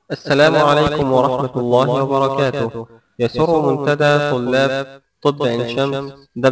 السلام عليكم ورحمة الله وبركاته يسر منتدى طلاب طب عين شمس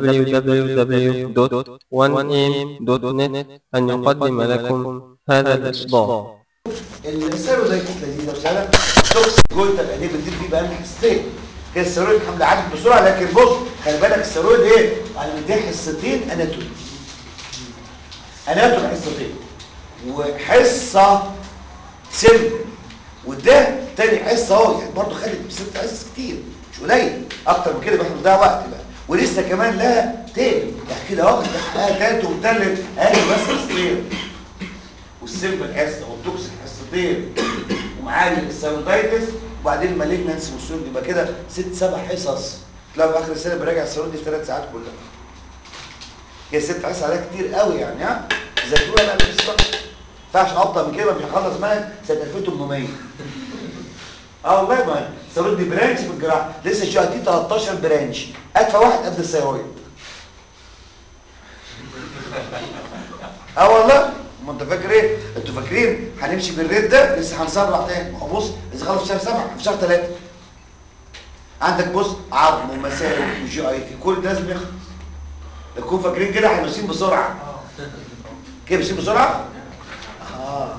www.1am.net أن يقدم لكم هذا الإصدار السيرويد لذيذه وسهله توكسيك جولتا يعني بتدي فيه بقى حصتين كده السيرويد الحمل عادي بسرعه لكن بص خلي بالك السيرويد ايه انا مديه حصتين اناتومي اناتومي حصتين وحصه سن وده تاني حصه اهو يعني برضه خدت ست حصص كتير مش قليل اكتر من كده بقى بنضيع وقت بقى ولسه كمان لها تاني يعني كده اهو اه تالت ومتلت ادي بس حصتين والسيمبل حصه والتوكسيك حصتين ومعايا السيروتايتس وبعدين المالجنانس والسيرود يبقى كده ست سبع حصص تلاقي في اخر السنه براجع السيرود دي في ثلاث ساعات كلها هي ست حصص عليها كتير قوي يعني ها ذاكروها بقى مش صح ما ينفعش افضل من كده ما بيخلص منهج سنه 2800 اه والله ما السيرود دي برانش في الجراحه لسه الشهادتين 13 برانش ادفع واحد قد الثيرويد اه والله ما انت فاكر ايه انتوا فاكرين هنمشي بالريت ده لسه هنسرع تاني ما هو بص اذا خلص في شهر 7 في شهر 3 عندك بص عظم ومسالك وجي اي تي كل ده لازم يخلص تكونوا فاكرين كده احنا ماشيين بسرعه كده ماشيين بسرعه اه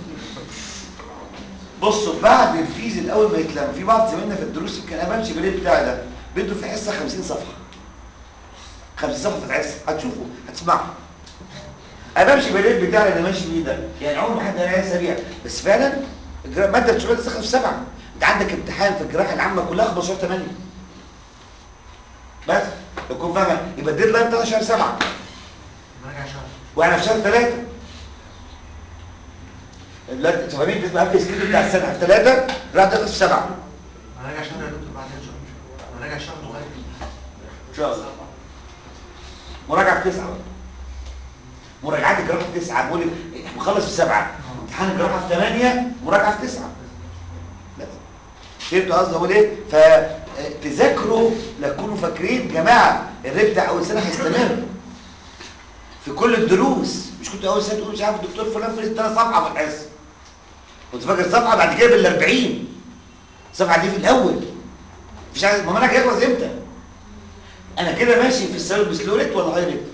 بصوا بعد الفيز الاول ما يتلم في بعض زمايلنا في الدروس يمكن انا بمشي بالريت بتاعي ده بيدوا في حصه 50 صفحه 50 صفحه في الحصه هتشوفوا هتسمعوا انا بمشي بالريت بتاعي اللي ماشي بيه ده يعني عمر ما حد قال سريع بس فعلا الجرا- ماده الشغل تدخل في سبعه انت عندك امتحان في الجراحه العامه كلها 15 8 بس تكون فاهمه يبقى الديدلاين بتاعها شهر 7 واحنا في شهر 3 لا انتوا فاهمين بتبقى قبل السكيل بتاع السنه في 3 راح تخلص في 7 هنراجع شهر يا دكتور بعدين ان شاء الله هنراجع شهر لغايه ان شاء الله مراجعه في 9 مراجعات الجراحه في 9 بقول لك مخلص في 7 امتحان الجراحه في 8 مراجعه في 9 بس فهمتوا قصدي اقول ايه فتذاكروا لا تكونوا فاكرين يا جماعه الريب بتاع اول سنه هيستمر في كل الدروس مش كنت اول سنه تقول مش عارف الدكتور فلان فرق ثلاث صفحه في الحصه كنت فاكر صفحه بعد كده بال 40 الصفحه دي في الاول مش عارف ما انا هيخلص امتى انا كده ماشي في السيرف بسلوريت ولا هاي ريت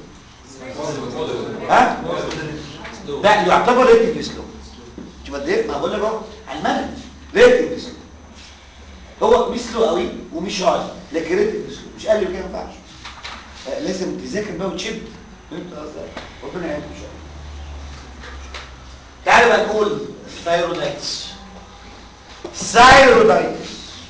ها لا يعتبر ريتنج سلو شوف قد ايه ما بقول لك اهو على المنهج ريتنج سلو هو مش سلو قوي ومش هاي لكن ريتنج سلو مش قال لي كده ما ينفعش آه، لازم تذاكر بقى وتشد فهمت قصدي ربنا يعينك ان شاء الله تعالى بقى نقول ثايرودايتس ثايرودايتس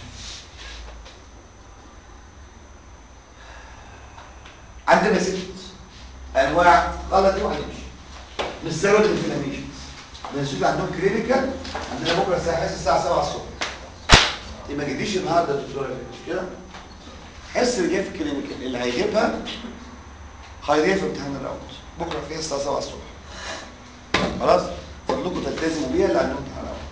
عندنا ست انواع غلط دي وهنمشي من الثيرويد انفلاميشن بنشوف عندهم كلينيكال عندنا بكره الساعه حصه الساعه 7 الصبح دي ما جديش النهارده يا دكتوره مش كده حصه اللي جايه في الكلينيكال اللي هيجيبها هيضيع في امتحان الاول بكره فيها الساعه 7 الصبح خلاص فضلكم تلتزموا بيها اللي عندهم امتحان الاول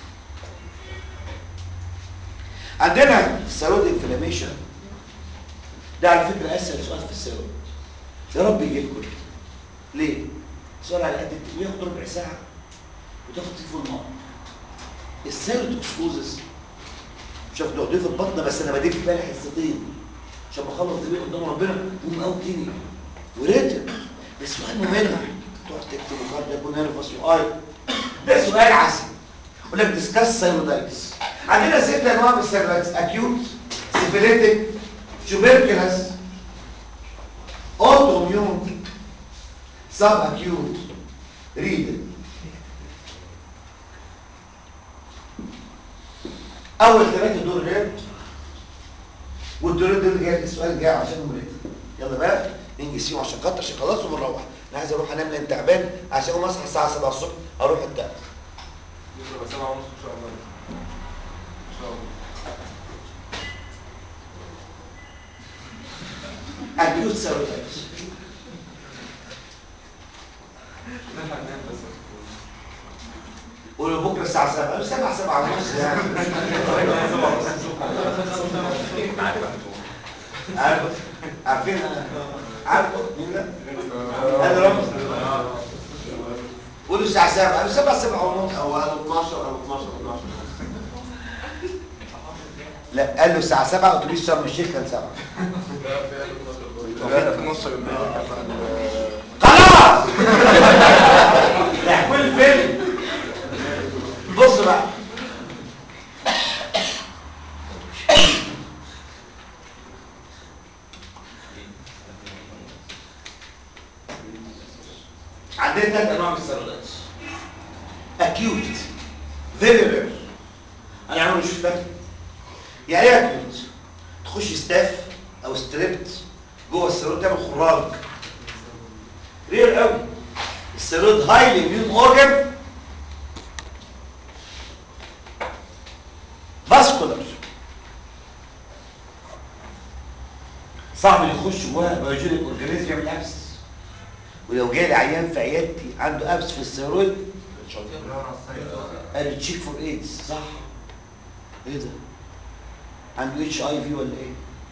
عندنا الثيرويد انفلاميشن ده على فكره اسهل سؤال في الثيرويد يا رب يجي لكم ليه سؤال على قد الت- ياخد ربع ساعه وتاخد فيه فول مره السيروتوكسكوزس مش هاخد اقضيه في البطن بس انا بديك في بالي حصتين عشان بخلص دي قدام ربنا قوم قوي تاني وريتم ده سؤال ممل تقعد تكتب وكارد يكون نيرفس واي ده سؤال عسل يقول لك ديسكاس سيرودايتس عندنا ست انواع من السيرودايتس اكيوت سيفيليتك tuberculous autoimmune subacute renal اول ثلاثه دول ريد والدول دول جاي السؤال جاي عشانهم ريد يلا بقى ننجز فيهم عشان خاطر عشان خلاص ونروح انا عايز اروح انام لان تعبان عشان اقوم اصحى الساعه 7 الصبح اروح الدرس بكره سبعة ونص ان شاء الله ان شاء الله acute cellulitis نلحق ننام بس قولوا بكره الساعه 7 7 7 ونص يعني عارف عارفين عارف مين ده؟ انا رمز قولوا الساعه 7 7 7 ونص او 12 او 12 12 لا قال له الساعه 7 اتوبيس شرم الشيخ كان 7 لا 12 بالليل خلاص احكوا الفيلم بص بقى عندنا ثلاث انواع من السيرولات اكيوت فيري رير انا عمري مش فاكر يعني ايه اكيوت تخش ستاف او ستريبت جوه السيرولات تعمل خراج رير قوي السيرود هايلي اميون اورجن فاسكولار صعب اللي يخش جواه بيوجينيك اورجانيزم يعمل ابس ولو جالي عيان في عيادتي عنده ابس في السيرويد قال تشيك فور ايدز صح ايه ده عنده اتش اي في ولا ايه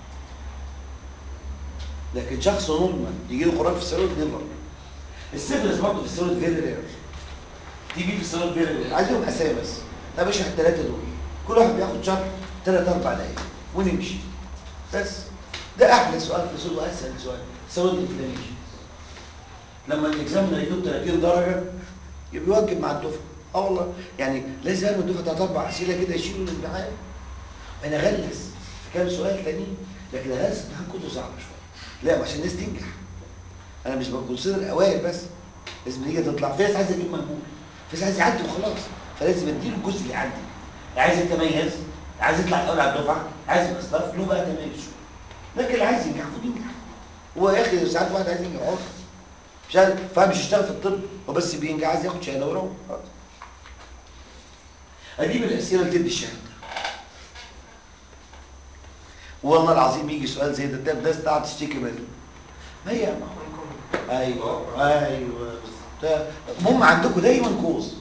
لكن شخص نورمال يجي له خراج في السيرويد نيفر السيفلس برضه في السيرويد فيري رير تي بي في السيرويد فيري رير عايزهم اسامي بس طب اشرح الثلاثه دول كل واحد بياخد شهر ثلاث اربع دقايق ونمشي بس ده احلى سؤال في السؤال واسهل سؤال سيرويد انفلاميشن لما الاكزامنر يجيب 30 درجه يبقى يوجب مع الدفعه اه والله يعني لازم يعمل الدفعه ثلاث اربع اسئله كده يشيلوا الامتحان انا غلس في كام سؤال تانيين لكن غلس الامتحان كله صعب شويه لا عشان الناس تنجح انا مش بكونسيدر الاوائل بس لازم نيجي تطلع في ناس عايز يجيب مقبول في ناس عايز يعدي وخلاص فلازم اديله الجزء اللي يعدي عايز يتميز عايز يطلع الاول على الدفعه عايز يبقى ستاف له بقى تميز شويه لكن اللي عايز ينجح المفروض ينجح هو يا اخي ساعات واحد عايز ينجح عمر مش عارف فمش يشتغل في الطب هو بس بينجح عايز ياخد شهاده ويروح خلاص. اجيب الاسئله اللي تدي الشهاده والله العظيم يجي سؤال زي ده ده ده تقعد تشتكي منه ما هي ايوه ايوه ده- المهم عندكم دايما كوز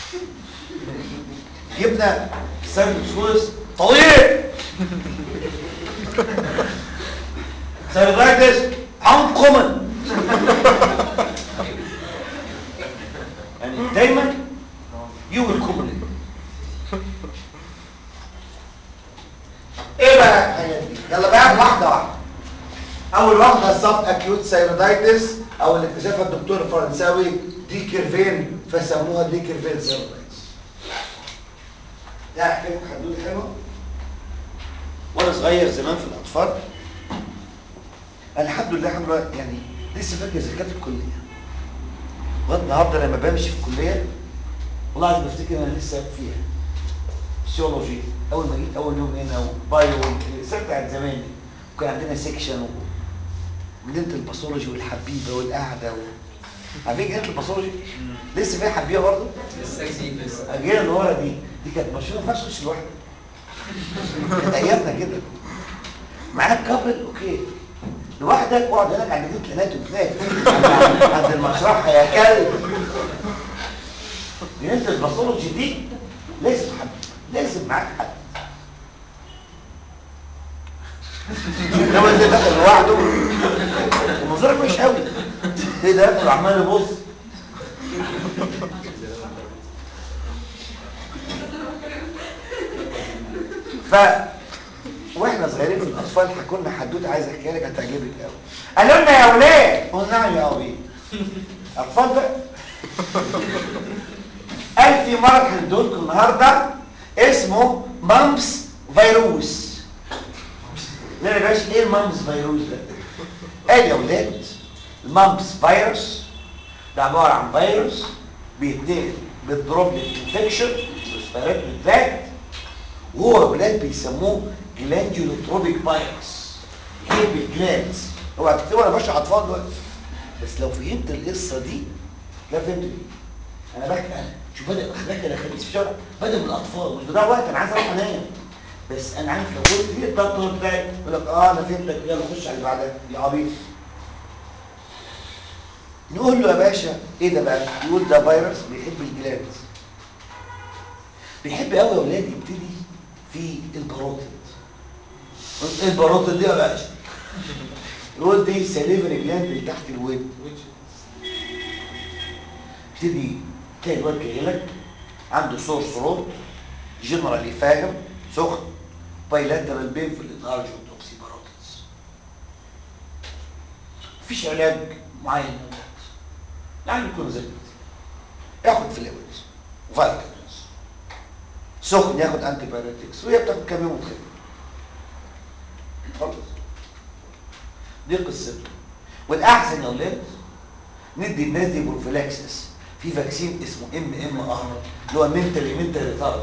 جبنا سيرفكس طويل سيرفايتس uncommon يعني دايما you will complain ايه بقى الحاجات دي يلا بقى واحده واحده اول واحده السب اكيوت سيرودايتس او اللي اكتشفها الدكتور الفرنساوي دي كيرفين فسموها دي كيرفين سيرودايتس ده حكايه حدوته حلوه وانا صغير زمان في الاطفال أنا الحمد لله الحمد لله يعني لسه فاكر زكاه الكليه لغايه النهارده لما بمشي في الكليه والله العظيم بفتكر انا لسه فيها فيسيولوجي اول ما جيت اول يوم هنا وبايو السنه بتاعت زمان دي وكان عندنا سيكشن ومدينه الباثولوجي والحبيبه والقعده و... عارفين جنينه الباثولوجي لسه فيها حبيبه برضه لسه جديد لسه الاجيال اللي ورا دي دي كانت مشهوره ما ينفعش تخش لوحدك كانت ايامنا كده معاك كابل اوكي لوحدك اقعد هناك عند جنينه الاناتوم هناك عند- عند المشرحه يا كلب جنينه الباثولوجي دي لازم حد لازم معاك حد لو انت داخل لوحده منظرك مش قوي ايه ده داخل وعمال يبص ف واحنا صغيرين في الاطفال حكوا لنا حدوته عايز احكيها لك هتعجبك قوي قالوا لنا يا اولاد قلنا نعم يا ابي اطفال بقى قال في مرض هندولكم النهارده اسمه مامس فيروس لا يا باشا ايه المامس فيروس ده قال يا اولاد المامس فيروس ده عباره عن فيروس بيتنقل بالدروبلت انفكشن ريسبيراتوري تراكت وهو اولاد بيسموه جلانديولوتروبيك فيروس يحب الجلاندز اوعى تكتبوا انا بشرح اطفال دلوقتي بس لو فهمت القصه دي لا فهمت ليه انا بحكي انا شوف بدا اخلاقي انا خبيث في الشارع بدا من الاطفال مش بضيع وقت انا عايز اروح انام بس انا عارف لو قلت ليه الدكتور بتاعي يقول لك اه انا فهمتك يلا خش على اللي بعدها يا عبيط نقول له يا باشا ايه ده بقى يقول ده فيروس بيحب الجلاندز بيحب قوي يا اولاد يبتدي في الباروتيد قلت ايه الباروتيد دي يا باشا يقول دي سليفري جلاند اللي تحت الود يبتدي تلاقي الواد جاي لك عنده سور ثروت جنرالي فاهم سخن بايلاترال بين في الانهارجمنت اوف سيباروتس مفيش علاج معين للوقت يعني يكون زي كده. ياخد فلويدز وفيتامينز سخن ياخد انتي بايوتكس وهي بتاخد كام يوم وتخف خلاص دي قصته والاحسن يا اولاد ندي الناس دي بروفيلاكسس في فاكسين اسمه ام ام ار اللي هو منتالي منتالي ريتارد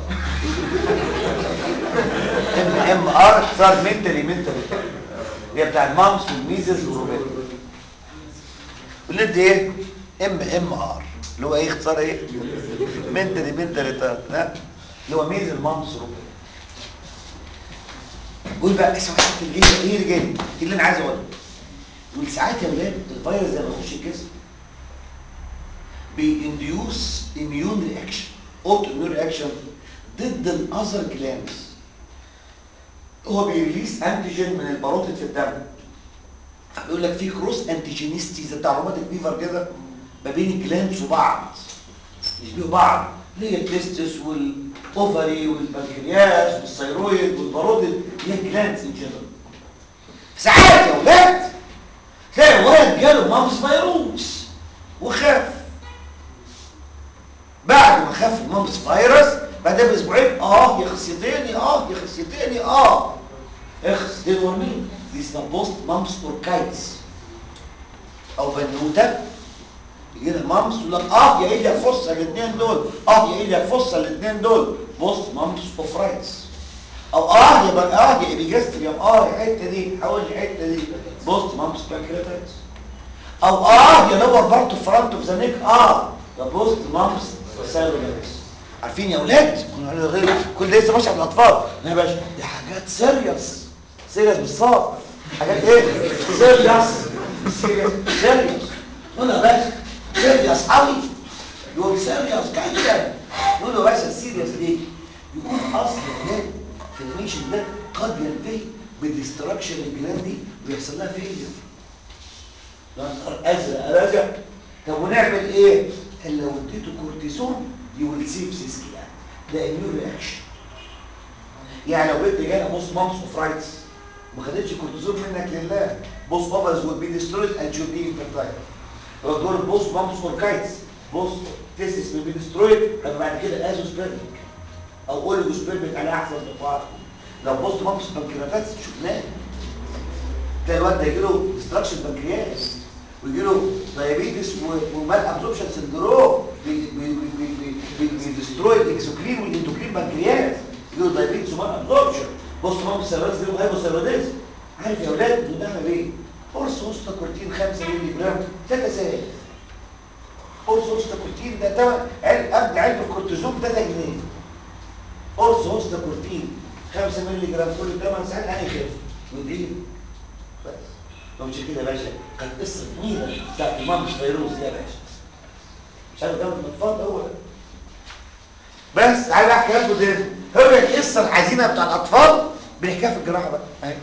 ام ام ار اختصار منتالي منتالي ريتارد هي بتاع المامس والميزز والروبيلا وندي ايه ام ام ار اللي هو ايه اختصار ايه منتالي منتالي ريتارد ها اللي هو ميز المامس والروبيلا قول بقى اسمع حته الغيره ايه اللي جاي ايه اللي انا عايز اقوله يقول ساعات يا ولاد الفيروس ده لما يخش الجسم بينديوس اميون رياكشن اوتو اميون رياكشن ضد الاذر جلانس هو بيريليس انتيجين من الباروتيد في الدم بيقول لك في كروس انتيجينيستي زي بتاع روماتيك فيفر كده ما بين الجلاندز وبعض يشبهوا بعض اللي هي التستس والاوفري والبنكرياس والثيرويد والباروتيد اللي هي الجلاندز ان جنرال ساعات يا ولاد تلاقي ولد جاله مامس فيروس وخاف بعد ما خاف المامس فيروس بعدها باسبوعين اه يا خصيتيني اه يا خصيتيني اه اخصيتين ورمين دي اسمها بوست مامس اوركايتس او بنوته يجي لها مامس يقول لك اه يا ايديا فصه الاثنين دول اه يا ايديا فصه الاثنين دول بوست مامس اوفرايتس او اه يا بقى اه يا ابيجاستريوم اه الحته دي حول الحته دي بوست مامس بانكرياتايتس او اه يا لور بارت فرونت اوف ذا نيك اه يا بوست مامس سيرولاريس عارفين يا اولاد كنا على غير كل ده لسه ماشي على الاطفال لا يا باشا دي حاجات سيريس سيريس بالصاد حاجات ايه سيريس سيريس سيريس قول يا باشا سيريس قوي يقول سيريس جدا يقول له يا باشا سيريس ليه يقول اصل الهلال في الميشن ده قد ينتهي بديستراكشن الجلاند دي ويحصل لها فيلير ده نهار ازرق راجع طب ونعمل ايه؟ قال لو اديته كورتيزون يو ويل سيف ذيس جلاند ده اميون رياكشن يعني لو بنت جالها بوست مامس اوف رايتس ما خدتش كورتيزون منك لله بوست اوفرز ويل بي ديسترويد اند شود بي انفيرتايل لو دول بوست مامس اوركايتس بوست تيسيس ويل بي ديسترويد هيبقى بعد كده ازوسبيرميك او اوليجوسبيرميك على احسن نقاط لو بوست مامس بنكرياتايتس شفناه تلاقي الواد ده يجيله ديستراكشن بنكرياس ويجيله دايابيتس ومال ابزوربشن سندروم بيدستروي الاكسوكرين والاندوكرين بنكرياس يجيله دايابيتس ومال ابزوربشن بص مامس سيروز دي هايبوثايروديزم عارف يا اولاد بنعمل ايه؟ قرص وسط كورتين 5 مللي جرام 3 ساعات قرص وسط كورتين ده تمن علب قبل علبه كورتيزون 3 جنيه قرص وسط كورتين 5 مللي جرام كل 8 ساعات هيخف ودي بس لو مش كده يا باشا كانت قصه جميله بتاعت المامس فيروز دي يا باشا مش عارف ده الاطفال هو ده بس تعالى احكي لكم ده هو القصه الحزينه بتاع الاطفال بنحكيها في الجراحه بقى اهي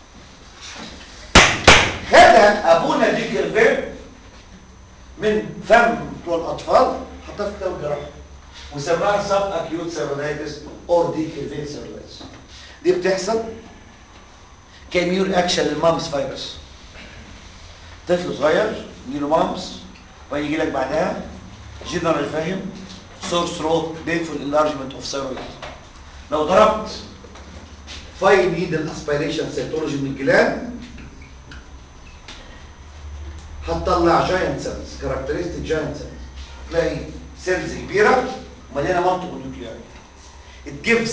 خدها ابونا دي كيرفير من فم بتوع الاطفال حطها في كتاب الجراحه وسماها سب اكيوت سيرونايتس اور دي كيرفير سيرونايتس دي بتحصل كاميور اكشن للمامس فيروس طفل صغير يجيله مامس ويجي لك بعدها جنرال فاهم سور ثروت بينفول انلارجمنت اوف ثيرويد لو ضربت فاين نيدل اسبيريشن سيتولوجي من الجلاند هتطلع جاينت سيلز كاركترستيك جاينت سيلز تلاقي سيلز كبيره ومليانه مالتيبل نيوكلياي it gives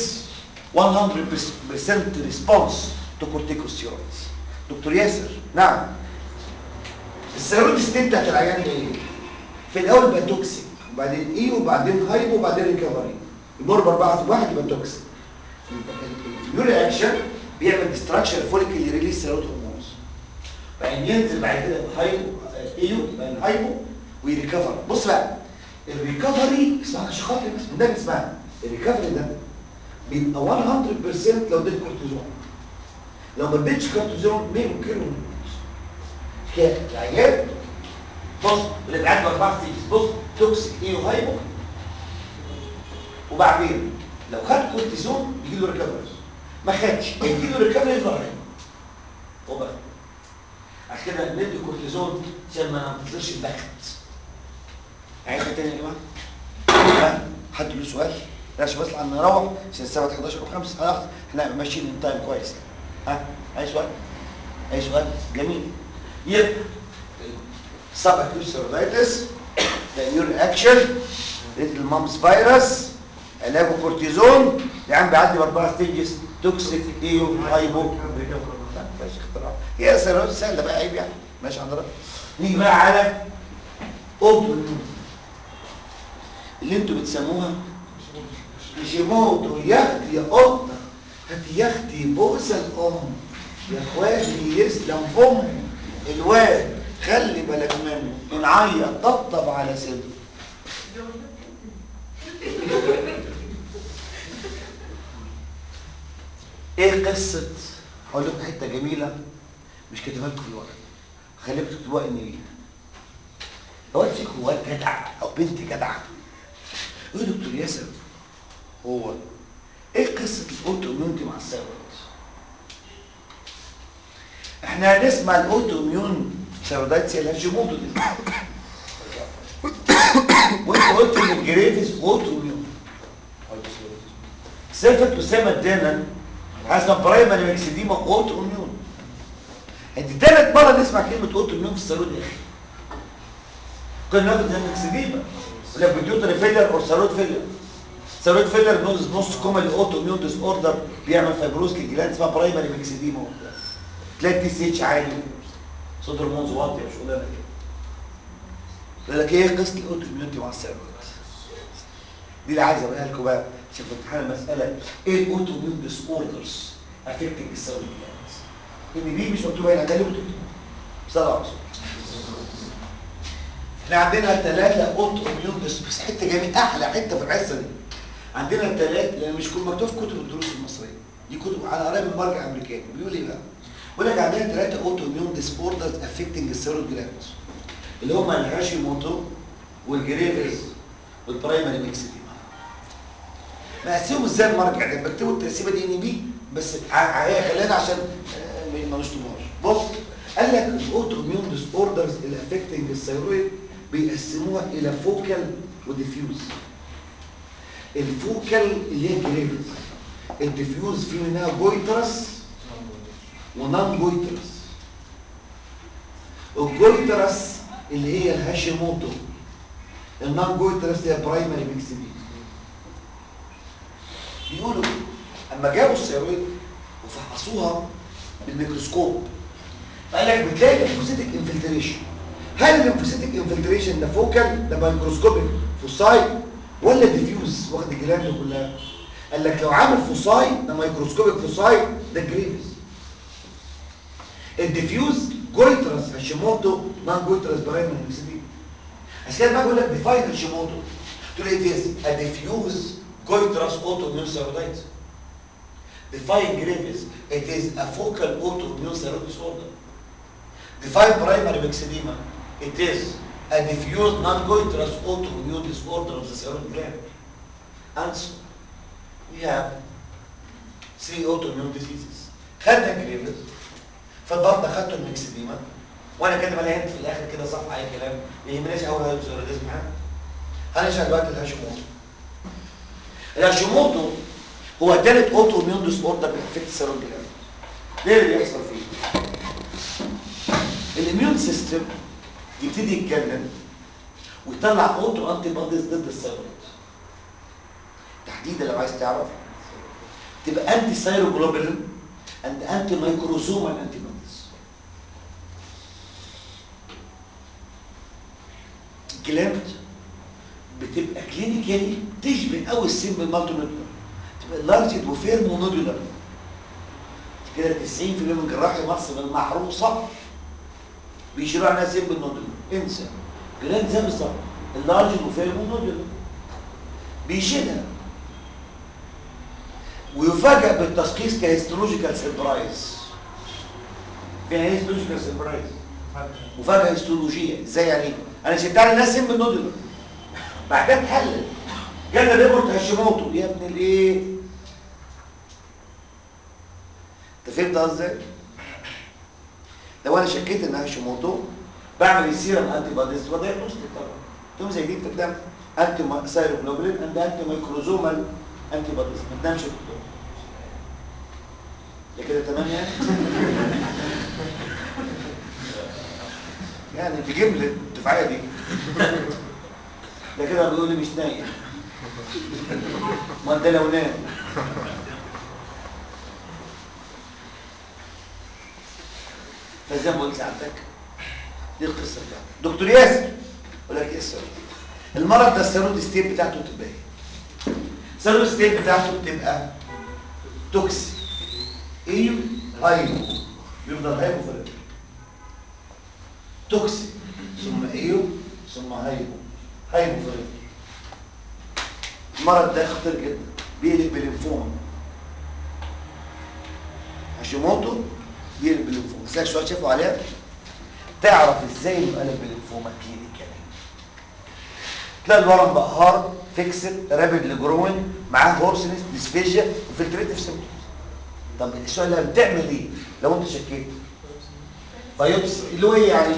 100% response to corticosteroids دكتور ياسر نعم السيرويد ستيت بتاعت العيان ايه في الاول بقى توكسيك وبعدين ايه وبعدين هايبو وبعدين ريكفري النورمال بعد واحد يبقى توكسيك اليوري اكشن بيعمل ديستراكشن فوليكل ريليس سيرويد هرمونز بعدين ينزل بعد كده هايبو ايو يبقى الهايبو ويريكفر بص بقى الريكفري اسمها عشان خاطر بس من ده اسمها الريكفري ده بيبقى 100% لو اديت كورتيزون لو ما اديتش كورتيزون مين ممكن يموت كده العيان بص اللي بيعدي اربع سنين بص توكسيك ايه وهايبو وبعدين لو خد كورتيزون يجي له ريكفري ما خدش اديله ريكفري ظهري وبقى عشان كده ندي كورتيزون عشان ما ننتظرش البخت عايزها تاني يا جماعه ها؟ حد له سؤال لا عشان بس عن نروح عشان الساعه 11 و5 خلاص احنا ماشيين ان تايم كويس ها اي سؤال اي سؤال جميل يبقى سب اكيوت سيرفايتس ده اميون اكشن ليتل مامس فيروس علاجه كورتيزون يا عم بيعدي باربعه ستيجز توكسيك ايو هايبو لا مفيش اختراع هي سيرفايتس سهله بقى عيب يعني ماشي حضرتك نيجي بقى على اوتو اللي انتوا بتسموها يشيموتو ياختي يا قطه هاتي ياختي بوسه الام يا اخواتي يسلم امه الواد خلي بالك منه ان عيط طبطب على صدره ايه قصه هقول لكم حته جميله مش كاتبها لكم في الورق خليكم تكتبوها ان ليها هو فيكم واد جدع او بنت جدعه يقول دكتور ياسر هو ايه قصه الاوتو اميونتي مع الثيرويد احنا هنسمع الاوتو اميون ثيرويدايتس اللي هشيموتو دي وانت قلت ان الجريفز اوتو اميون صفه اسامه ادانا حسب برايمري ميكسيديما اوتو اميون انت تالت مره نسمع كلمه اوتو اميون في الثيرويد يا اخي كنا ناخد زي ميكسيديما ولا بيوتري فيلر اور ثيرويد فيلر ثيرويد فيلر نص نص كومن اوتو اميون ديس اوردر بيعمل فايبروز للجلاند اسمها برايمري ميكسيديما وبتاع تلاقي تي سي اتش عالي صوت هرمون واطي مش قلنا كده يقول لك ايه قصه الاوتو اميونتي مع الثيرويد دي اللي عايز اقولها لكم بقى عشان في امتحان المساله ايه الاوتو اميون ديس اوردرز افكتنج الثيرويد جلاند ان دي مش مكتوبه هنا ده اللي مكتوب بصراحه اقصد احنا عندنا ثلاثة اوتو اميون ديس بس حته جميل احلى حته في الحصه دي عندنا ثلاثة لان مش كل مكتوب في كتب الدروس المصريه دي كتب على قرايه من مرجع امريكاني بيقول ايه بقى بيقول لك عندنا ثلاثة اوتو اميون ديس اوردرز افكتنج الثيرويد جلاند اللي هم الهاشيموتو والجريفز والبرايمري ميكسيديما مقسمهم ازاي المرجع ده بكتبوا التقسيمه دي ان بي بس هي خلينا عشان آه، ما نشطبهاش بص قال لك الاوتو اميون ديس اوردرز اللي افكتنج الثيرويد بيقسموها الى فوكال وديفيوز الفوكال اللي هي جريفز الديفيوز في منها جويترس ونان جويترس الجويترس اللي هي الهاشيموتو النان جويترس اللي هي برايمري ميكسيدين بيقولوا اما جابوا الثيرويد وفحصوها بالميكروسكوب قال لك بتلاقي الليمفوسيتك انفلتريشن هل الليمفوسيتك انفلتريشن ده فوكال ده مايكروسكوبيك فوساي ولا ديفيوز واخد الجلاند كلها قال لك لو عامل فوساي ده مايكروسكوبيك فوساي ده جريفز الديفيوز جويترس هاشيموتو نان جويترس برايمري ميكسيدين عشان كده بقى بقول لك ديفاين هاشيموتو تقول ايه ديز ا ديفيوز goitrous autoimmune thyroiditis. Define gravis, it is a focal autoimmune thyroid disorder. Define primary myxedema, it is a diffuse non-goitrous autoimmune disorder of the thyroid gland. Answer, we have three autoimmune diseases. خدنا gravis, فضلنا خدته الميكسديما وانا كاتب عليها انت في الاخر كده صفحه اي كلام ما يهمناش اول هايبوثيروديزم هنشرح دلوقتي الهاشيموتو الهاشيموتو هو تالت اوتو اميون ديس اوردر بيأفكت الثيرويد جلاند ليه اللي بيحصل فيه الاميون سيستم يبتدي يتكلم ويطلع اوتو انتي بوديز ضد الثيرويد تحديدا لو عايز تعرف تبقى انتي ثيروجلوبولين اند انتي مايكروزومال انتي بوديز الجلاند بتبقى كلينيكالي تشبه قوي السيمبل مالتي نودولار تبقى لارجد وفيرمو نودولار كده 90% من جراحي مصر المحروسه بيشيلوا عنها سيمبل نودولار انسى جلاند زي بالظبط اللارجد وفيرمو نودولار بيشيلها ويفاجئ بالتشخيص كهيستولوجيكال سيربرايز يعني ايه هيستولوجيكال سيربرايز مفاجاه هيستولوجيه ازاي يعني انا شلت على الناس سيمبل نودولار بعد كده اتحلل جالنا ريبورت هاشيموتو يا ابن الايه فهمت قصدي لو انا شكيت ان هاشيموتو بعمل السيرم انتي بوديز وده يحدث طبعا تقوم زي دي في الدم انتي سايروجلوبولين اند انتي مايكروزومال انتي بوديز ما تنامش يا دكتور ده كده تمام يعني يعني في جمله الدفعيه دي ده كده بيقول لي مش نايم ما ده لو نام فزي ما قلت ساعتك دي القصه بتاعتك دكتور ياسر اقول لك ايه السؤال المرض ده السيرود ستيت بتاعته بتبقى ايه السيرود ستيت بتاعته بتبقى توكسي ايو هايبو بيفضل هايبو في الرجل توكسي ثم ايو ثم هايبو هايبو في الرجل المرض ده خطير جدا بيقلب بالليمفوما هاشيموتو بيقلب بالليمفوما ازاي شويه شافوا عليها تعرف ازاي انه قلب بالليمفوما كلينيكالي تلاقي الورم بقى هارد فيكسد رابيد جروينج معاه هورسنس ديسفيجيا وفلتريتيف سيمبتومز طب السؤال ده بتعمل ايه لو انت شكيت بايوبسي اللي هو ايه يعني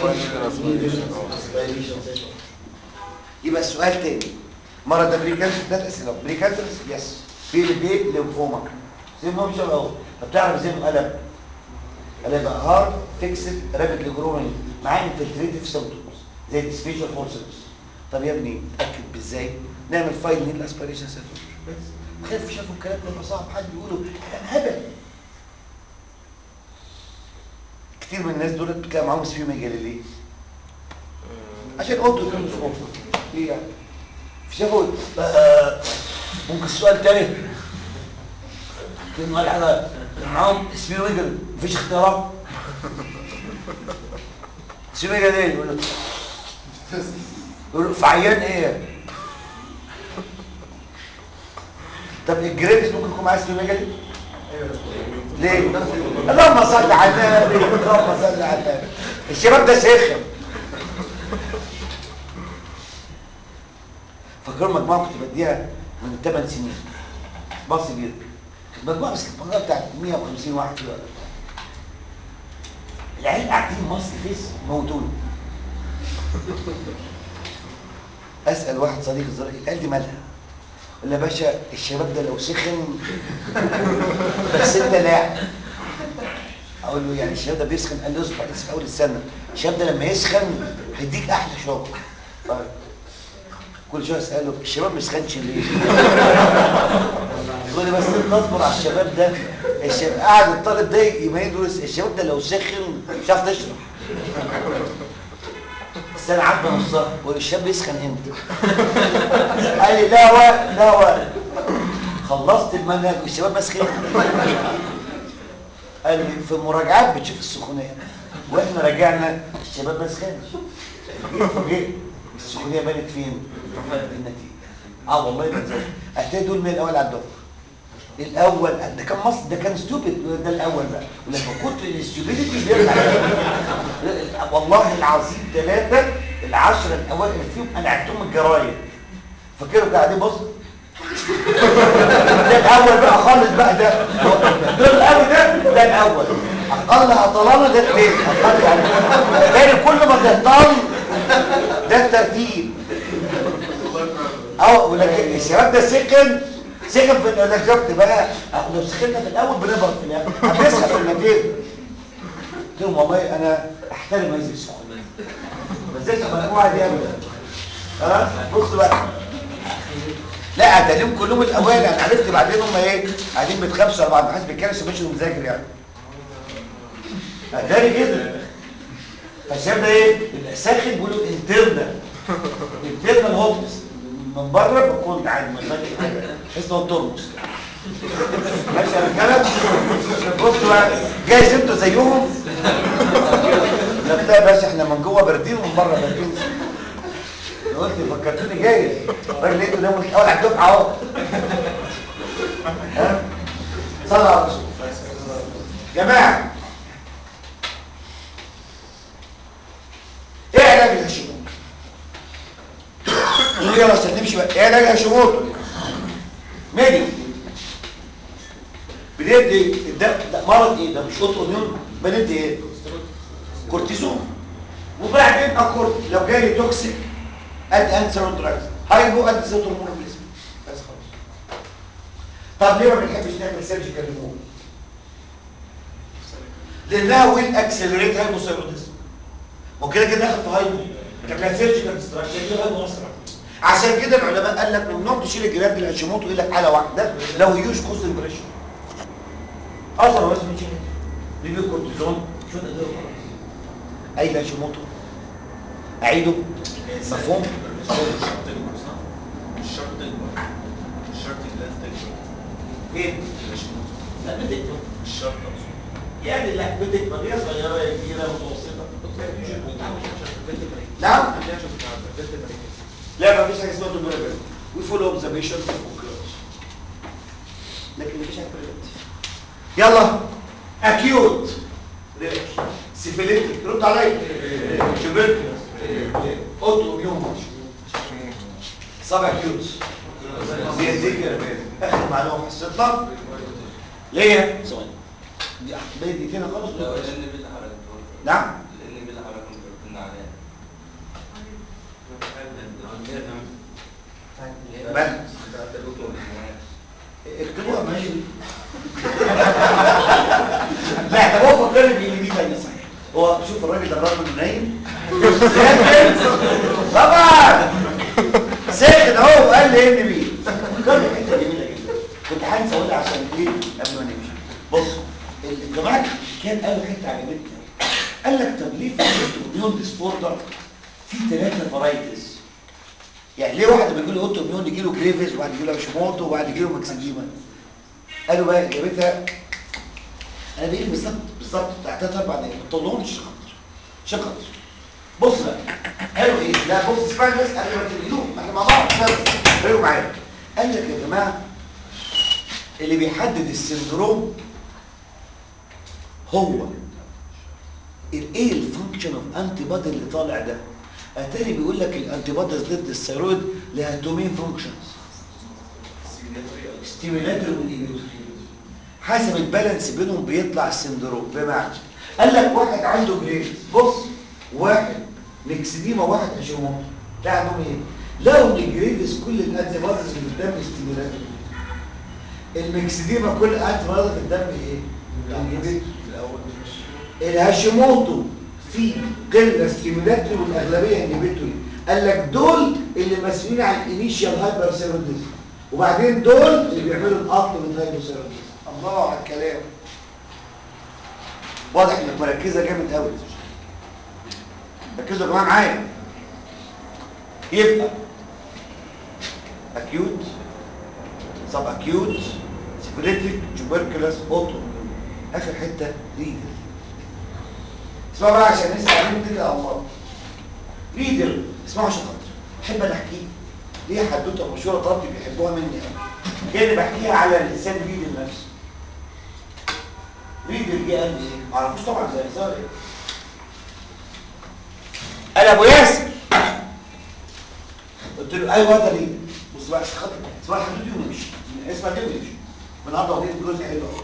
يبقى السؤال تاني مرض ده بريكانسر ده اسئله بريكانسر يس في البي ليمفوما زي ما هو شبه اهو طب تعرف ازاي انه قلب قلب هارد فيكسد رابيد جروينج معاه انفلتريتيف سيمبتومز زي ديسفيجيا هورسنس طب يا ابني اتاكد بازاي نعمل فايل نيل اسبيريشن سيتوش بس خايف شافوا الكلام ده يبقى صعب حد يقوله كلام هبل كتير من الناس دول بتلاقي معاهم سفيما جليليه عشان اوضه يكونوا صغار ليه يعني شافوا آه، ممكن السؤال تاني كلمة واحدة معاهم سفيما ويجل مفيش اختيارات سفيما جليليه يقول له يقول له في عيان ايه طب الجريفز ممكن يكون معاه سفيما جليليه ليه؟ اللهم صل على النبي اللهم صل على النبي الشباب ده سخن فاكرين مجموعه كنت بديها من 8 سنين مصر جدا كانت مجموعه بس كانت مجموعه بتاعت 150 واحد كده ولا بتاع. العيال قاعدين مصر فيس موتوني اسال واحد صديق الزراعي العيال دي مالها؟ قال يا باشا الشباب ده لو سخن بس انت لاعب اقول له يعني الشباب ده بيسخن قال لي اصبر لسه في اول السنه الشباب ده لما يسخن هيديك احلى شغل طيب. كل شويه اساله الشباب ما يسخنش ليه يقول لي بس انت اصبر على الشباب ده الشباب قاعد الطالب ده يمين يقول الشباب ده لو سخن مش عارف تشرح السنه عدى نصها بقول الشاب بيسخن امتى قال لي لا وقت لا وقت خلصت المنهج والشباب ماسخين قال لي في المراجعات بتشوف السخونيه واحنا راجعنا الشباب ما سخنش فوجئت السخونيه بانت فين؟ في النتيجه اه والله بنزل هتلاقي دول من الاول على الدفعه الاول ده كان مصر ده كان ستوبد ده الاول بقى ولما كنت الاستوبيديتي بيرجع والله العظيم ثلاثه العشره الاوائل فيهم انا عدتهم الجرايد فاكرهم قاعدين بص ده الاول بقى خالص بقى ده دول قوي ده ده الاول اقل عطلانه ده الثاني اقل يعني تاني كل ما تهطل ده الترتيب اه ولكن الشباب ده سخن سخن في انا شفت بقى لو سخنا في الاول بنبرد في الاخر هتسخن في النتيجه قلت لهم والله انا احترم هذه السخونيه بس انت المجموعه دي ابدا ها بص بقى لا اتعلم كلهم الاوائل انا عرفت بعدين هم ايه قاعدين بيتخمسوا على بعض ما حدش بيتكلم مش مذاكر يعني اتاري كده فالشباب ده ايه يبقى ساخن بيقولوا انترنال انترنال هوبس من بره بكون عادي ما فيهاش حاجه اسمه الترمس ماشي يا رجاله بصوا بقى جايز انتوا زيهم لا لا يا باشا احنا من جوه باردين ومن بره باردين أنا قلت فكرتوني جايز الراجل لقيته ناموا الاول على الدفعه اهو ها صلى على الرسول جماعه ايه علاج الهشيموتو يلا عشان نمشي بقى ايه علاج الهشيموتو ميدي بندي ده, ده مرض ايه ده مش اوتو اميون بندي ايه كورتيزون وبعدين اكورد لو جالي توكسيك ادي انسر دراجز هايبو ادي سيترومورفيزم بس خلاص طب ليه ما بنحبش نعمل سيرجيكال ريموف لانها ويل اكسلريت هايبوثايروديزم وكده كده داخل في هايبو تعملها سيرجيكال ديستراكشن دي هايبو اسرع عشان كده العلماء قال لك ممنوع تشيل الجلاد دي الهاشيموتو الا في حاله واحده لو هيوش كوست امبريشن اصلا بس بتشيل بيجي الكورتيزون شو ده خلاص اي هاشيموتو اعيده مفهوم مش شرط تكبر صح؟ مش شرط تكبر مش شرط الجلاس تكبر فين مش لا بتكبر مش شرط اقصد يعني لا بتكبر هي صغيره يا كبيره متوسطه نعم لا ما فيش حاجه اسمها دوبرابيل وي فولو اوبزرفيشن لكن مفيش حاجه بريفنتيف يلا اكيوت سيفيليتك رد عليا تبركلوس اوتو اميون صاب اكيوت بيذكر اخر معلومه في الصدمه ليه ثواني دي احتمال دي كده خالص لو لان بالله حركه نعم لان بالله حركه كنا عليها مال اكتبوها ماشي لا ده هو فكرني بان دي تانية صحيح هو شوف الراجل ده الراجل نايم طبعا ساكت اهو وقال لي ان مين فكرني حته جميله جدا كنت عايز اقولها عشان ايه قبل ما نمشي بص الجماعه كان قالوا حته عجبتني قال لك طب ليه في الاوتوميون ديسبوردر في ثلاثه فرايتيز يعني ليه واحد بيجي له اوتوميون يجي له جريفز وواحد يجي له هاشيموتو وواحد يجي له ماكسيديما قالوا بقى اجابتها انا بقيت بالظبط بالظبط بتاع ثلاث اربع دقايق ما تطولهمش عشان خاطر عشان خاطر بص بقى قالوا ايه لا بص اسمعني بس قبل ما تنقلوه احنا مع بعض بس خليكم معايا قال لك يا جماعه اللي بيحدد السندروم هو الايه الفانكشن اوف انتي بادي اللي طالع ده اتاري بيقول لك الانتي باديز ضد الثيرويد لها دومين فانكشنز ستيميلاتوري والانهبيتوري حسب البالانس بينهم بيطلع السندروم بمعنى قال لك واحد عنده جريز بص واحد ميكسديما واحد هاشيموتو ده عندهم ايه لو الجريفز كل الانتي باديز اللي في الدم ستيميلاتوري الميكسديما كل انتي باديز في الدم ايه انهبيتوري الاول الهاشيموتو في قله ستيمولاتري والاغلبيه انهبيتوري قال لك دول اللي مسؤولين عن الانيشيال هايبر سيروديزم وبعدين دول اللي بيعملوا القط من هايبر سيروديزم الله على الكلام واضح انك مركزه جامد قوي ركزوا يا جماعه معايا يبقى اكيوت سب اكيوت سيفيليتيك تيوبركلوس اوتو اخر حته ريدر اسمعوا بقى عشان نسمع عليهم كده يا الله ريدر اسمعوا عشان خاطر احب انا احكي ليه حدوته مشهوره طلبتي بيحبوها مني قوي كاني بحكيها على لسان ريدر نفسه ريدر جه قال لي ايه ما اعرفوش طبعا زي صار ايه قال ابو ياسر قلت له ايوه ده ريدر بص بقى عشان خاطر اسمع الحدوته ونمشي اسمع دي ونمشي النهارده وريت جزء حلو قوي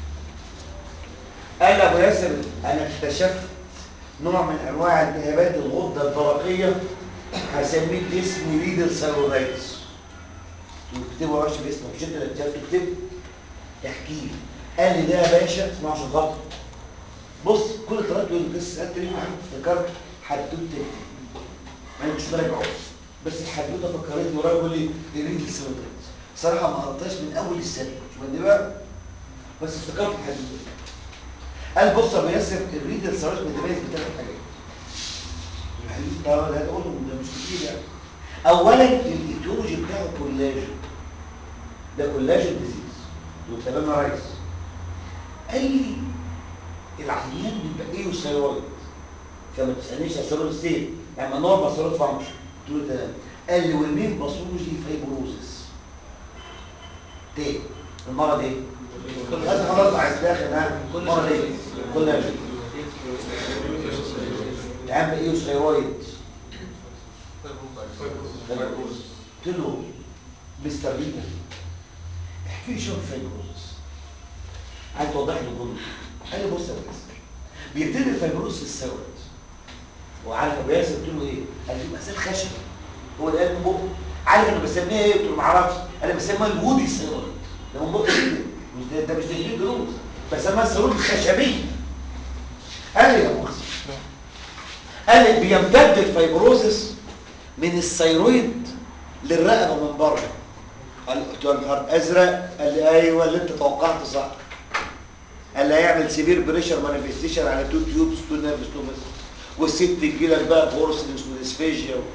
قال ابو ياسر انا اكتشفت نوع من انواع التهابات الغده الدرقيه هسميه اسمه ريدل سيرولايتس تكتبوا يا باشا باسمك مش انت اللي اكتشفت تكتب احكي لي قال لي ده يا باشا اسمعوا عشان خاطر بص كل طلعت يقول لي بس سالت ليه محمد افتكرت حدوته تكتب ما كنتش براجعه بس الحدوته فكرتني ورايا يقول لي ريدل سيرولايتس صراحه ما قرأتهاش من اول السنه مش من بقى بس افتكرت الحدوته قال بص يا ابو ياسر الريدل سيرولايتس بيتميز بثلاث حاجات الحديث ده لا تقولهم ده مش كتير يعني اولا الايتيولوجي بتاعه كولاجين ده كولاجين ديزيز وتمام يا ريس قال لي العيان بيبقى ايه ثيرويد فما تسالنيش يا ثيرويد ستيت يعني نورمال ثيرويد فانكشن قلت له تمام قال لي والمين باثولوجي فايبروزس تاني المرض ايه؟ قلت له هذا خلاص عايز داخل ها مرض ايه؟ كولاجين العيان بقى ايه ثيرويد قلت له مستر ريدر احكي لي شو الفيبروزس عايز توضح لي الجمله قال لي بص يا ابو ياسر بيبتدي الفيبروس في الثيرويد وعارف ابو ياسر قلت له ايه قال لي مسال خشب هو اللي قال من بقه عارف انا بسميها ايه قلت له ما اعرفش انا بسميها الهودي ثيرويد ده من بقه كده مش ده, ده مش تجديد دروس بسميها الثيرويد الخشبيه قال لي يا مؤاخذه قال لي بيمتد الفيبروزس من الثيرويد للرقبه من بره قال قلت له نهار ازرق قال لي ايوه اللي انت توقعته صح قال لي هيعمل سيفير بريشر مانيفستيشن على تو تيوبس تو نيرفز تو بس والست تجيلك بقى بورسلس وديسفيجيا و...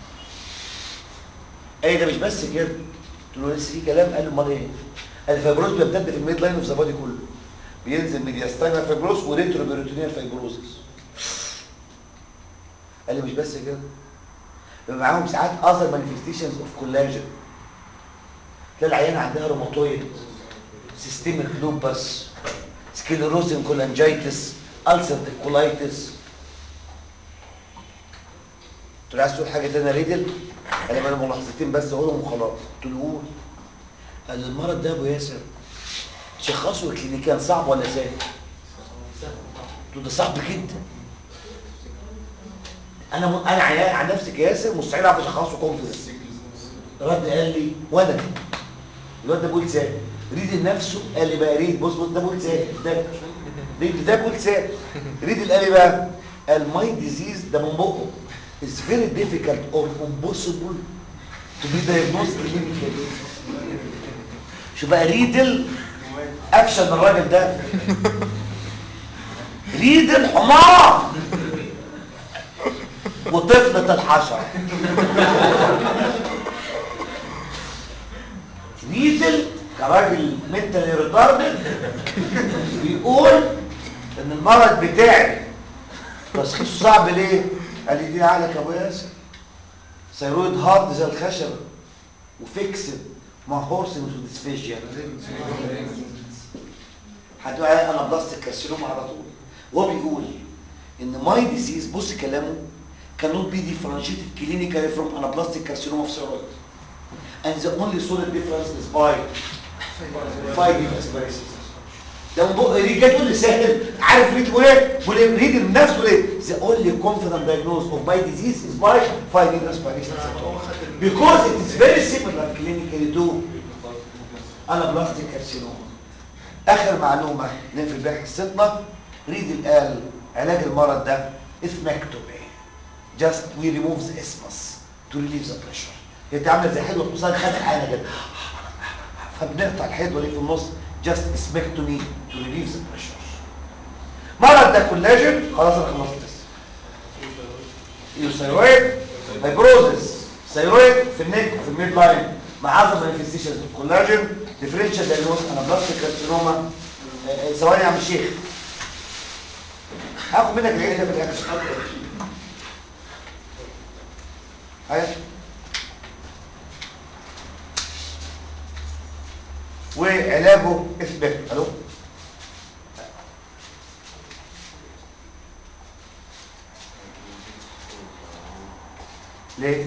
ايه ده مش بس كده قلت له لسه في كلام قال له امال ايه قال الفيبروز بيمتد في الميد لاين اوف ذا بادي كله بينزل ميدياستاينال فيبروز وريترو بيروتونيال فيبروزس قال لي مش بس كده بيبقى معاهم ساعات اذر مانيفستيشنز اوف كولاجين تلاقي العيان عندها روماتويد سيستميك لوبس سكليروزين كولانجيتس ألسرتيف كولايتس قلت له عايز تقول حاجه تانية ريدل قال لي انا ملاحظتين بس اقولهم وخلاص قلت له قول قال لي المرض ده يا ابو ياسر شخصه كلينيكيا صعب ولا سهل قلت له ده صعب جدا انا م... انا عيان عن نفسي كياسر مستحيل اعرف اشخصه كونفدنس رد قال لي وانا الواد ده بيقول سهل ريد نفسه قال لي بقى ريد بص بص ده بيقول سهل ده ريد ده بيقول سهل ريد اللي قال لي بقى قال ماي ديزيز ده من بقه is very difficult or impossible to be diagnosed clinically شو بقى ريدل افشل من الراجل ده ريدل حمار وطفلة الحشرة ريدل كراجل منتالي ريتاردد بيقول ان المرض بتاعي تشخيصه صعب ليه؟ قال لي دي عقلك يا ابو ياسر ثيرويد هارد زي الخشبه وفيكسد مع هورسنس وديسفيجيا هتقول عليها انا بلاستيك كارسينوما على طول وهو بيقول ان ماي ديزيز بص كلامه cannot be differentiated clinically from anaplastic carcinoma of thyroid and the only solid difference is by five years ده من بق ريد جاي تقول لي سهل عارف ريد تقول ايه بقول ايه ريد النفس تقول ايه the only confident diagnosis of my disease is by five years aspiration because it is very similar clinically to anaplastic carcinoma اخر معلومه نقفل بيها حصتنا ريد قال علاج المرض ده اثمكتومي just we remove the isthmus to relieve the pressure هي عامله زي حدوه توصل خد حاجه كده فبنقطع الحدوه اللي في النص just اسمكتومي to relieve the pressure مرض ده كولاجين خلاص انا خلصت لسه ايوثايرويد فايبروزس ثايرويد في النك في الميد لاين مع عظم مانيفستيشنز كولاجين ديفرنشال دايجنوز انابلاستيك كارسينوما ثواني يا عم الشيخ هاخد منك العيد ده في الاخر ايوه وعلاجه اثبات الو ليه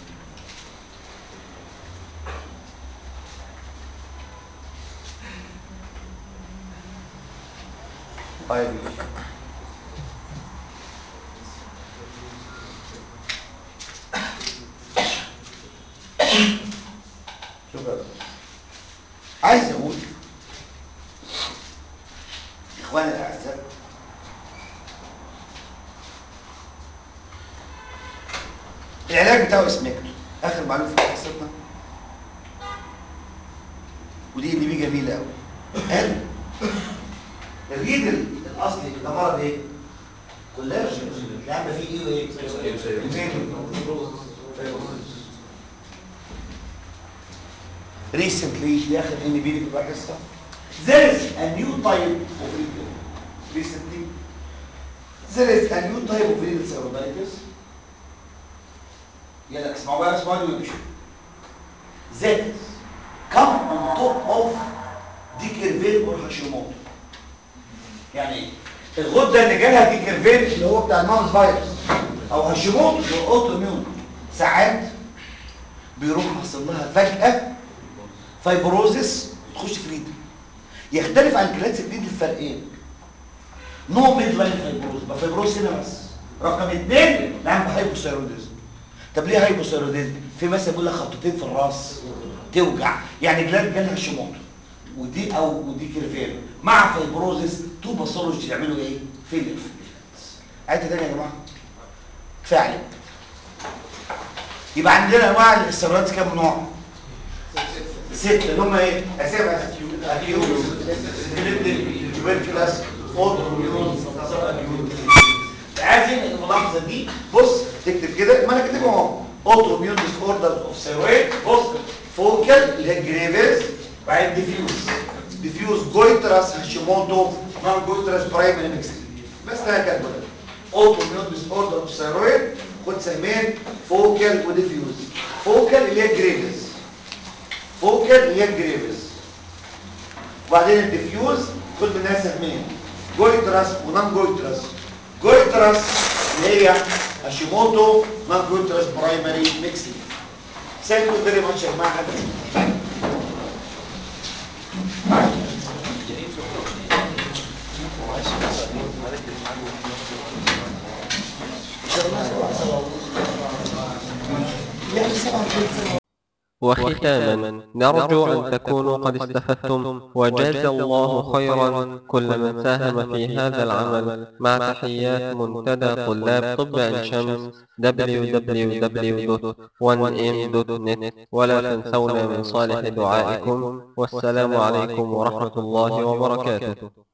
طيب شكرا عايز اقول اخواني الاعزاء العلاج بتاعه اسمكتو اخر معلومه في قصتنا ودي اللي بيه جميله قوي قال الريد الاصلي ده مرض ايه كولاجين اللي عامله فيه ايه وايه recently في اخر ان بي في الحصه there is a new type of renal recently there is a new type of renal thyroiditis يلا اسمعوا بقى اسمعوا دي ويمشوا that is come on top of ديكيرفين اور هاشيموتو يعني ايه الغده اللي جالها ديكيرفين اللي هو بتاع الماوس فيروس او هاشيموتو اللي هو اوتو ميون ساعات بيروح حصل لها فجاه فايبروزس تخش في ريد يختلف عن الكلاسيك دي الفرقين نو ميد لاين فايبروز يبقى فايبروز هنا بس رقم اثنين نعم هايبوثايروديزم طب ليه هايبوثايروديزم في مثلا بيقول لك خطتين في الراس توجع يعني جلاد جالها شموط ودي او ودي كيرفين مع فايبروزس تو باثولوجي يعملوا ايه فيلر عايزه تاني يا جماعه كفايه عليك يبقى عندنا انواع الاستيرويدات كام نوع ستة اللي هم ايه اسامي اكيوت سكليتيك تيوبركلاس اوتوميون سب اكيوت عايزين الملاحظه دي بص تكتب كده ما انا كاتبهم اهو اوتوميون ديس اوردر اوف ثايرويد بص فوكال اللي هي جريفز بعدين ديفيوز ديفيوز جويتراس هاشيموتو نون جويتراس برايمري ميكس بس ده كاتبه ده اوتوميون ديس اوردر اوف ثايرويد خد سهمين فوكال وديفيوز فوكال اللي هي جريفز فوكال اللي هي جريفز وبعدين الديفيوز خد منها سهمين جويتراس ونون جويتراس جويتراس اللي هي هاشيموتو نون جويتراس برايمري ميكسينج ثانك يو فيري ماتش يا جماعه وختاما نرجو أن تكونوا قد استفدتم وجاز الله خيرا كل من ساهم في هذا العمل مع تحيات منتدى طلاب طب عين شمس www.1m.net ولا تنسونا من صالح دعائكم والسلام عليكم ورحمة الله وبركاته